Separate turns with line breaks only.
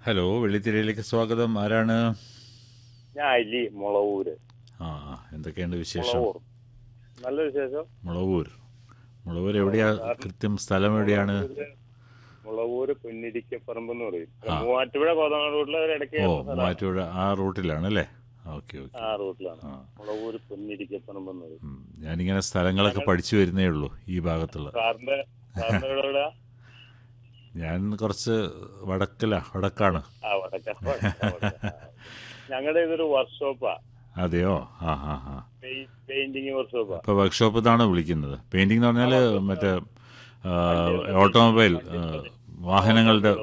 Hello വെള്ളിത്തിരയിലേക്ക് സ്വാഗതം ആരാണ്
ഞാൻ അലി മുളവൂര്
ആ എന്തൊക്കെയുണ്ട് വിശേഷം
മുളവൂർ നല്ല വിശേഷം
മുളവൂർ മുളവൂർ എവിടെയാ കൃത്യം സ്ഥലം എവിടെയാണ്
മുളവൂര് പൊന്നിരിക്കപ്പറമ്പ് എന്ന് പറയും
ആ.
മൂവാറ്റുപുഴ കോതനാട് റൂട്ടിലെ ഒരു ഇടയ്ക്ക്
ഓ
ചേർന്ന സ്ഥലമാണ്.
മൂവാറ്റുപുഴ ആ റൂട്ടിലാണ് അല്ലേ ഓക്കെ ഓക്കെ
ആ റൂട്ടിലാണ്
ആ
മുളവൂര് പൊന്നിരിക്കപ്പറമ്പ് എന്ന് പറയും
ഉം. ഞാനിങ്ങനെ സ്ഥലങ്ങളൊക്കെ പഠിച്ചു വരുന്നേ ഉള്ളൂ ഈ ഭാഗത്തുള്ള
സാറിന്റെ സാറിന്റെ വീട് എവിടെയാ?
ഞാൻ കുറച്ച് വടക്കല വടക്കാണ്
ആ വടക്ക ഞങ്ങളുടെ ഇതൊരു വർക്ക്ഷോപ്പാ
അതെയോ ആ ആ ആ
പെയിന്റിങ് വർക്ക്ഷോപ്പാ
ഇപ്പോൾ വർക്ക്ഷോപ്പ് എന്നാണ് വിളിക്കുന്നത് പെയിന്റിംഗ് എന്ന് പറഞ്ഞാൽ മറ്റേ ആ, ഓട്ടോമൊബൈൽ ആ, വാഹനങ്ങളുടെ